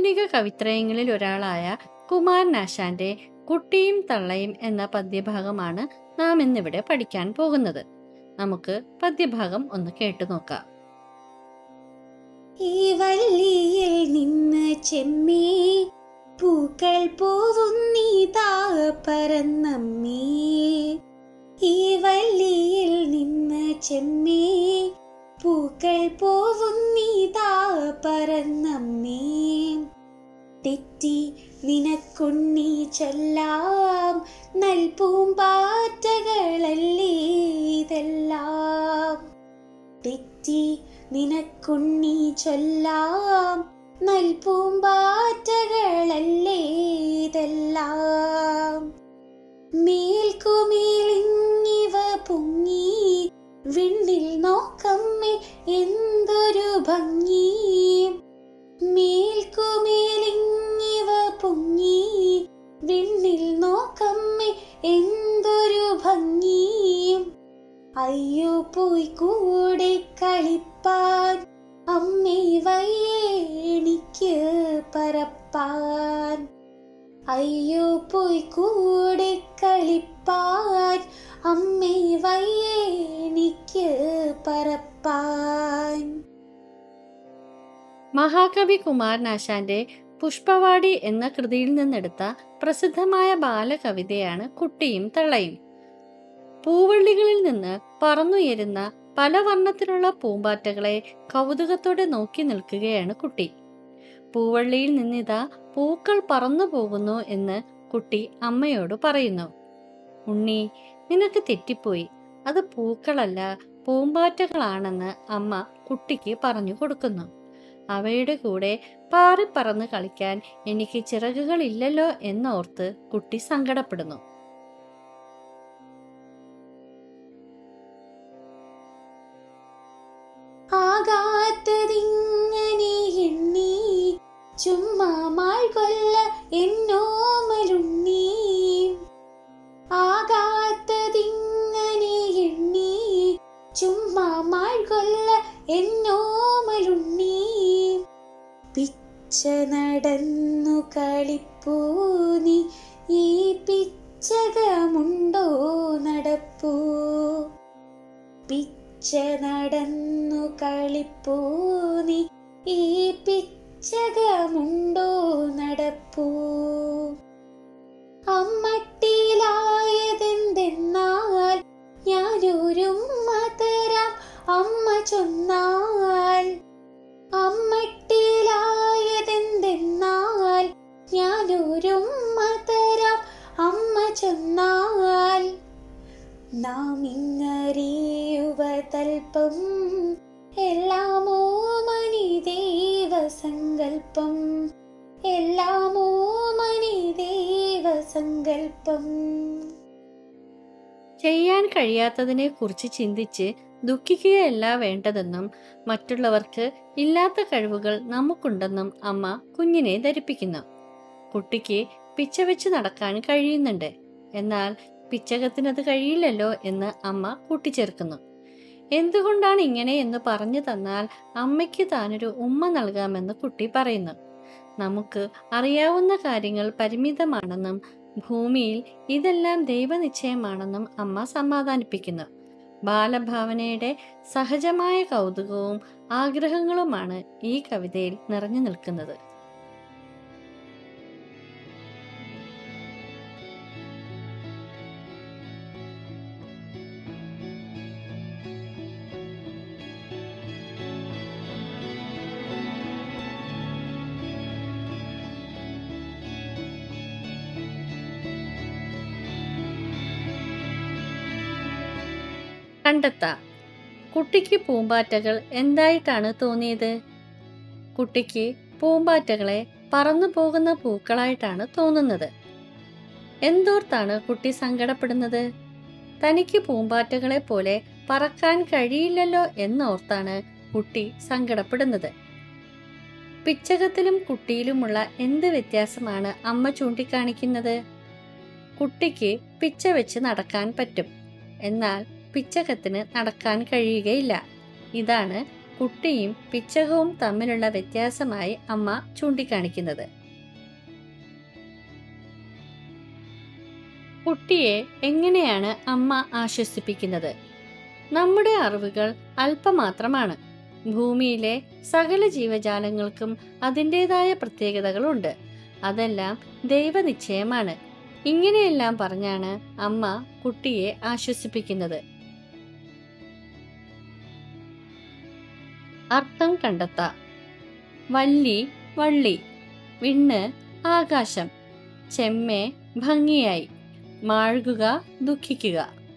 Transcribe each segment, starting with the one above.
ആധുനിക കവിത്രയങ്ങളിൽ ഒരാളായ കുമാരനാശാന്റെ കുട്ടിയും തള്ളയും എന്ന പദ്യഭാഗമാണ് നാം ഇന്നിവിടെ പഠിക്കാൻ പോകുന്നത് നമുക്ക് പദ്യഭാഗം ഒന്ന് കേട്ടു നോക്കാം ഈ വള്ളിയിൽ നിന്ന് ചെമ്മേ പൂക്കൾ പോവുന്നീതാ പറന്നമ്മേ ഈ വള്ളിയിൽ നിന്ന് ചെമ്മേ പൂക്കൾ പോവുന്നീതാ പറന്നമ്മേ തെറ്റി നിനക്കുണ്ണി ചൊല്ലാം നൽപൂമ്പാറ്റകളല്ലേ ഇതെല്ലാം തെറ്റി നിനക്കുണ്ണി ചൊല്ലാം നൽപൂമ്പാറ്റകളല്ലേ ഇതെല്ലാം മേൽക്കുമേലിങ്ങിവ പൊങ്ങി വിണ്ണിൽ നോക്കമ്മേ എന്തൊരു ഭംഗി മേൽക്കുമേലിങ്ങിവ പൊങ്ങി വിണ്ണിൽ നോക്കമ്മേ എന്തൊരു ഭംഗി അയ്യോ പോയി കൂടെ കളിപ്പാൻ അമ്മേ വയ്യേണിക്ക് പറപ്പാൻ അയ്യോ പോയി കൂടെ കളിപ്പാൻ അമ്മേ വയ്യേണിക്ക് പറപ്പാൻ മഹാകവി കുമാരനാശാന്റെ പുഷ്പവാടി എന്ന കൃതിയിൽ നിന്നെടുത്ത പ്രസിദ്ധമായ ബാലകവിതയാണ് കുട്ടിയും തള്ളയും പൂവള്ളികളിൽ നിന്ന് പറന്നുയരുന്ന പല വർണ്ണത്തിലുള്ള പൂമ്പാറ്റകളെ കൗതുകത്തോടെ നോക്കി നിൽക്കുകയാണ് കുട്ടി പൂവള്ളിയിൽ നിന്നിതാ പൂക്കൾ പറന്നു പോകുന്നു എന്ന് കുട്ടി അമ്മയോട് പറയുന്നു ഉണ്ണി നിനക്ക് തെറ്റിപ്പോയി അത് പൂക്കളല്ല പൂമ്പാറ്റകളാണെന്ന് അമ്മ കുട്ടിക്ക് പറഞ്ഞു കൊടുക്കുന്നു അവയുടെ കൂടെ പാറിപ്പറന്ന് കളിക്കാൻ എനിക്ക് ചിറകുകളില്ലല്ലോ എന്നോർത്ത് കുട്ടി സങ്കടപ്പെടുന്നു ആകാത്തതിങ്ങനെ എണ്ണി ചുമ്മാ മാൾ കൊല്ല എന്നോമലുണ്ണി ആകാത്തതിങ്ങനെ എണ്ണി ചുമ്മാ മാൾ കൊല്ല എന്നോമലുണ്ണി പിച്ച നടന്നു കളിപ്പൂ നീ ഈ പിച്ചകമുണ്ടോ നടപ്പൂ പിച്ച നടന്നു കളിപ്പൂ നീ ഈ പിച്ചകമുണ്ടോ നടപ്പൂ അമ്മട്ടിയിലായതെന്തെന്നാൽ ഞാനൊരുമ്മ തരാം അമ്മ ചൊന്നാൽ അമ്മട്ടിയിലായതെന്തെന്നാൽ ഞാനൊരുമ്മ തരാം അമ്മ ചൊന്നാൽ നാം ഇങ്ങറിയുവതൽപ്പം എല്ലാമോ മണി ദേവസങ്കൽപ്പം എല്ലാമോ മണി ദേവസങ്കൽപ്പം ചെയ്യാൻ കഴിയാത്തതിനെ കുറിച്ച് ചിന്തിച്ച് ദുഃഖിക്കുകയല്ല വേണ്ടതെന്നും മറ്റുള്ളവർക്ക് ഇല്ലാത്ത കഴിവുകൾ നമുക്കുണ്ടെന്നും അമ്മ കുഞ്ഞിനെ ധരിപ്പിക്കുന്നു കുട്ടിക്ക് പിച്ച വെച്ച് നടക്കാൻ കഴിയുന്നുണ്ട് എന്നാൽ പിച്ചകത്തിനത് കഴിയില്ലല്ലോ എന്ന് അമ്മ കൂട്ടിച്ചേർക്കുന്നു എന്തുകൊണ്ടാണ് ഇങ്ങനെ എന്ന് പറഞ്ഞു തന്നാൽ അമ്മയ്ക്ക് താനൊരു ഉമ്മ നൽകാമെന്ന് കുട്ടി പറയുന്നു നമുക്ക് അറിയാവുന്ന കാര്യങ്ങൾ പരിമിതമാണെന്നും ഭൂമിയിൽ ഇതെല്ലാം ദൈവനിശ്ചയമാണെന്നും അമ്മ സമാധാനിപ്പിക്കുന്നു ബാലഭാവനയുടെ സഹജമായ കൗതുകവും ആഗ്രഹങ്ങളുമാണ് ഈ കവിതയിൽ നിറഞ്ഞു നിൽക്കുന്നത് കണ്ടെത്താം കുട്ടിക്ക് പൂമ്പാറ്റകൾ എന്തായിട്ടാണ് തോന്നിയത് കുട്ടിക്ക് പൂമ്പാറ്റകളെ പറന്നു പോകുന്ന പൂക്കളായിട്ടാണ് തോന്നുന്നത് എന്തോർത്താണ് കുട്ടി സങ്കടപ്പെടുന്നത് തനിക്ക് പൂമ്പാറ്റകളെ പോലെ പറക്കാൻ കഴിയില്ലല്ലോ എന്നോർത്താണ് കുട്ടി സങ്കടപ്പെടുന്നത് പിച്ചകത്തിലും കുട്ടിയിലുമുള്ള എന്ത് വ്യത്യാസമാണ് അമ്മ ചൂണ്ടിക്കാണിക്കുന്നത് കുട്ടിക്ക് പിച്ച വെച്ച് നടക്കാൻ പറ്റും എന്നാൽ പിച്ചകത്തിന് നടക്കാൻ കഴിയുകയില്ല ഇതാണ് കുട്ടിയും പിച്ചകവും തമ്മിലുള്ള വ്യത്യാസമായി അമ്മ ചൂണ്ടിക്കാണിക്കുന്നത് കുട്ടിയെ എങ്ങനെയാണ് അമ്മ ആശ്വസിപ്പിക്കുന്നത് നമ്മുടെ അറിവുകൾ അല്പമാത്രമാണ് ഭൂമിയിലെ സകല ജീവജാലങ്ങൾക്കും അതിൻ്റെതായ പ്രത്യേകതകളുണ്ട് അതെല്ലാം ദൈവനിശ്ചയമാണ് ഇങ്ങനെയെല്ലാം പറഞ്ഞാണ് അമ്മ കുട്ടിയെ ആശ്വസിപ്പിക്കുന്നത് അർത്ഥം കണ്ടെത്താം വല്ലി വള്ളി വിണ്ണ് ആകാശം ചെമ്മേ ഭംഗിയായി മാഴുകുക ദുഃഖിക്കുക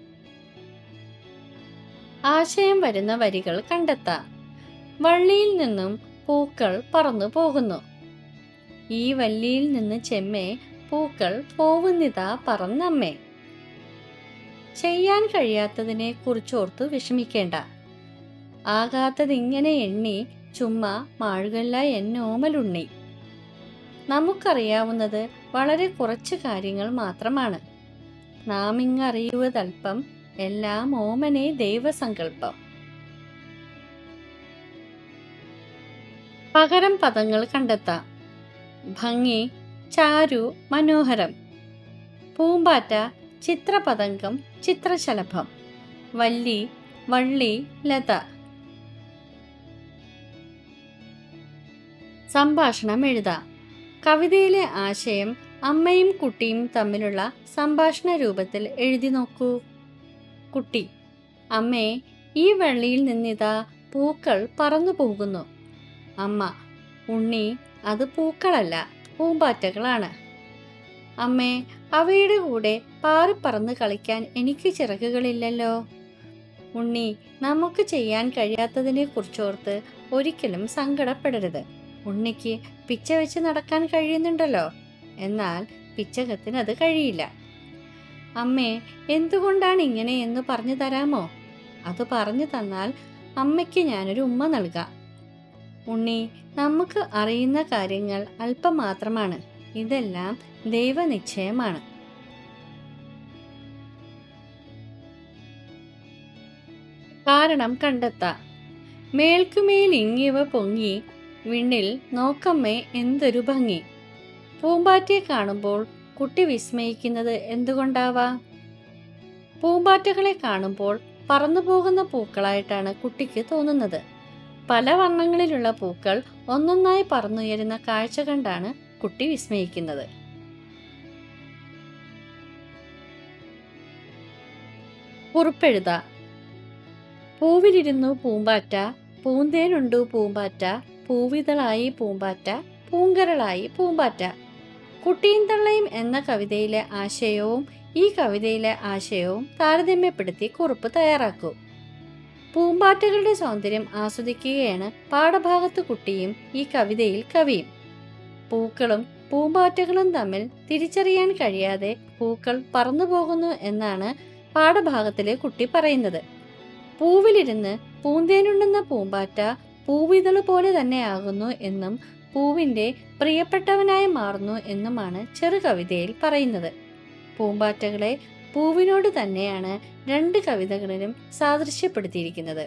ആശയം വരുന്ന വരികൾ കണ്ടെത്താം വള്ളിയിൽ നിന്നും പൂക്കൾ പറന്നു പോകുന്നു ഈ വല്ലിയിൽ നിന്ന് ചെമ്മേ പൂക്കൾ പോവുന്നിതാ പറന്നമ്മേ ചെയ്യാൻ കഴിയാത്തതിനെ കുറിച്ചോർത്തു വിഷമിക്കേണ്ട ആകാത്തതിങ്ങനെ എണ്ണി ചുമ്മാ മാഴുകല്ല എന്നോമലുണ്ണി നമുക്കറിയാവുന്നത് വളരെ കുറച്ച് കാര്യങ്ങൾ മാത്രമാണ് നാം ഇങ്ങറിയുവതൽപ്പം എല്ലാം ഓമനെ ദൈവസങ്കല്പം പകരം പദങ്ങൾ കണ്ടെത്താം ഭംഗി ചാരു മനോഹരം പൂമ്പാറ്റ ചിത്രപതംഗം ചിത്രശലഭം വല്ലി വള്ളി ലത സംഭാഷണം എഴുതാം കവിതയിലെ ആശയം അമ്മയും കുട്ടിയും തമ്മിലുള്ള സംഭാഷണ രൂപത്തിൽ എഴുതി നോക്കൂ കുട്ടി അമ്മേ ഈ വള്ളിയിൽ നിന്നിതാ പൂക്കൾ പറന്നു പോകുന്നു അമ്മ ഉണ്ണി അത് പൂക്കളല്ല പൂമ്പാറ്റകളാണ് അമ്മേ അവയുടെ കൂടെ പാറിപ്പറന്ന് കളിക്കാൻ എനിക്ക് ചിറകുകളില്ലല്ലോ ഉണ്ണി നമുക്ക് ചെയ്യാൻ കഴിയാത്തതിനെ കുറിച്ചോർത്ത് ഒരിക്കലും സങ്കടപ്പെടരുത് ഉണ്ണിക്ക് പിച്ച വെച്ച് നടക്കാൻ കഴിയുന്നുണ്ടല്ലോ എന്നാൽ പിച്ചകത്തിന് അത് കഴിയില്ല അമ്മേ എന്തുകൊണ്ടാണ് ഇങ്ങനെ എന്ന് പറഞ്ഞു തരാമോ അത് പറഞ്ഞു തന്നാൽ അമ്മയ്ക്ക് ഞാനൊരു ഉമ്മ നൽകാം ഉണ്ണി നമുക്ക് അറിയുന്ന കാര്യങ്ങൾ അല്പം മാത്രമാണ് ഇതെല്ലാം ദൈവനിശ്ചയമാണ് കാരണം കണ്ടെത്താം മേൽക്കുമേൽ ഇങ്ങിയവ പൊങ്ങി വിണ്ണിൽ നോക്കമ്മേ എന്തൊരു ഭംഗി പൂമ്പാറ്റയെ കാണുമ്പോൾ കുട്ടി വിസ്മയിക്കുന്നത് എന്തുകൊണ്ടാവാം പൂമ്പാറ്റകളെ കാണുമ്പോൾ പറന്നു പോകുന്ന പൂക്കളായിട്ടാണ് കുട്ടിക്ക് തോന്നുന്നത് പല വർണ്ണങ്ങളിലുള്ള പൂക്കൾ ഒന്നൊന്നായി പറന്നുയരുന്ന കാഴ്ച കണ്ടാണ് കുട്ടി വിസ്മയിക്കുന്നത് കുറിപ്പെഴുത പൂവിലിരുന്നു പൂമ്പാറ്റ പൂന്തേനുണ്ടു പൂമ്പാറ്റ പൂവിതളായി പൂമ്പാറ്റ പൂങ്കരളായി പൂമ്പാറ്റ കുട്ടിയും തള്ളയും എന്ന കവിതയിലെ ആശയവും ഈ കവിതയിലെ ആശയവും താരതമ്യപ്പെടുത്തി കുറിപ്പ് തയ്യാറാക്കൂ പൂമ്പാറ്റകളുടെ സൗന്ദര്യം ആസ്വദിക്കുകയാണ് പാഠഭാഗത്ത് കുട്ടിയും ഈ കവിതയിൽ കവിയും പൂക്കളും പൂമ്പാറ്റകളും തമ്മിൽ തിരിച്ചറിയാൻ കഴിയാതെ പൂക്കൾ പറന്നു പോകുന്നു എന്നാണ് പാഠഭാഗത്തിലെ കുട്ടി പറയുന്നത് പൂവിലിരുന്ന് പൂന്തേനുണ്ടെന്ന പൂമ്പാറ്റ പൂവിതള് പോലെ തന്നെയാകുന്നു എന്നും പൂവിന്റെ പ്രിയപ്പെട്ടവനായി മാറുന്നു എന്നുമാണ് ചെറുകവിതയിൽ പറയുന്നത് പൂമ്പാറ്റകളെ പൂവിനോട് തന്നെയാണ് രണ്ട് കവിതകളിലും സാദൃശ്യപ്പെടുത്തിയിരിക്കുന്നത്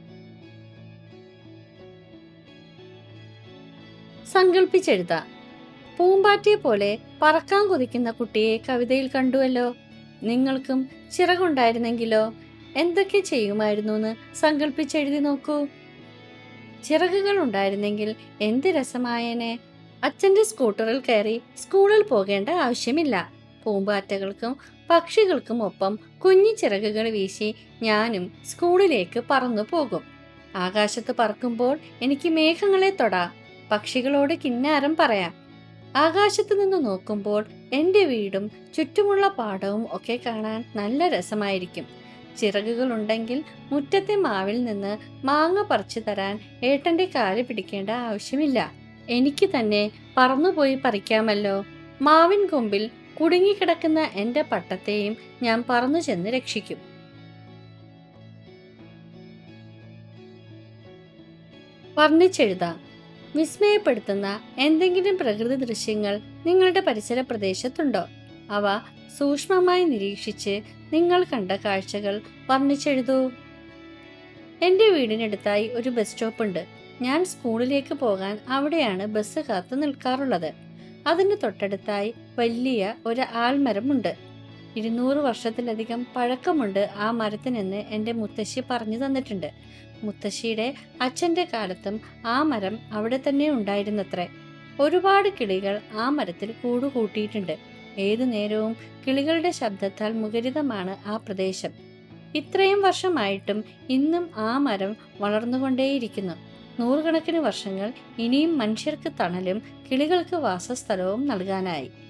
സങ്കല്പിച്ചെഴുതാം പൂമ്പാറ്റയെ പോലെ പറക്കാൻ കൊതിക്കുന്ന കുട്ടിയെ കവിതയിൽ കണ്ടുവല്ലോ നിങ്ങൾക്കും ചിറകുണ്ടായിരുന്നെങ്കിലോ എന്തൊക്കെ ചെയ്യുമായിരുന്നു എന്ന് സങ്കല്പിച്ചെഴുതി നോക്കൂ ചിറകുകൾ ഉണ്ടായിരുന്നെങ്കിൽ എന്ത് രസമായേനെ അച്ഛന്റെ സ്കൂട്ടറിൽ കയറി സ്കൂളിൽ പോകേണ്ട ആവശ്യമില്ല പൂമ്പാറ്റകൾക്കും പക്ഷികൾക്കും ഒപ്പം കുഞ്ഞു ചിറകുകൾ വീശി ഞാനും സ്കൂളിലേക്ക് പറന്നു പോകും ആകാശത്ത് പറക്കുമ്പോൾ എനിക്ക് മേഘങ്ങളെ തൊടാം പക്ഷികളോട് കിന്നാരം പറയാം ആകാശത്ത് നിന്ന് നോക്കുമ്പോൾ എൻ്റെ വീടും ചുറ്റുമുള്ള പാടവും ഒക്കെ കാണാൻ നല്ല രസമായിരിക്കും ചിറകുകൾ ഉണ്ടെങ്കിൽ മുറ്റത്തെ മാവിൽ നിന്ന് മാങ്ങ പറിച്ചു തരാൻ ഏട്ടന്റെ കാല് പിടിക്കേണ്ട ആവശ്യമില്ല എനിക്ക് തന്നെ പറന്നുപോയി പറിക്കാമല്ലോ മാവിൻ കൊമ്പിൽ കുടുങ്ങിക്കിടക്കുന്ന എന്റെ പട്ടത്തെയും ഞാൻ പറന്നു ചെന്ന് രക്ഷിക്കും വർണ്ണിച്ചെഴുതാം വിസ്മയപ്പെടുത്തുന്ന എന്തെങ്കിലും പ്രകൃതി ദൃശ്യങ്ങൾ നിങ്ങളുടെ പരിസര പ്രദേശത്തുണ്ടോ അവ സൂക്ഷ്മമായി നിരീക്ഷിച്ച് നിങ്ങൾ കണ്ട കാഴ്ചകൾ വർണ്ണിച്ചെഴുതൂ എൻ്റെ വീടിനടുത്തായി ഒരു ബസ് സ്റ്റോപ്പ് ഉണ്ട് ഞാൻ സ്കൂളിലേക്ക് പോകാൻ അവിടെയാണ് ബസ് കാത്തു നിൽക്കാറുള്ളത് അതിന് തൊട്ടടുത്തായി വലിയ ഒരു ആൽമരമുണ്ട് ഇരുന്നൂറ് വർഷത്തിലധികം പഴക്കമുണ്ട് ആ മരത്തിനെന്ന് എൻ്റെ മുത്തശ്ശി പറഞ്ഞു തന്നിട്ടുണ്ട് മുത്തശ്ശിയുടെ അച്ഛൻ്റെ കാലത്തും ആ മരം അവിടെ തന്നെ ഉണ്ടായിരുന്നത്രേ ഒരുപാട് കിളികൾ ആ മരത്തിൽ കൂടുകൂട്ടിയിട്ടുണ്ട് ഏതു നേരവും കിളികളുടെ ശബ്ദത്താൽ മുഖരിതമാണ് ആ പ്രദേശം ഇത്രയും വർഷമായിട്ടും ഇന്നും ആ മരം വളർന്നുകൊണ്ടേയിരിക്കുന്നു നൂറുകണക്കിന് വർഷങ്ങൾ ഇനിയും മനുഷ്യർക്ക് തണലും കിളികൾക്ക് വാസസ്ഥലവും നൽകാനായി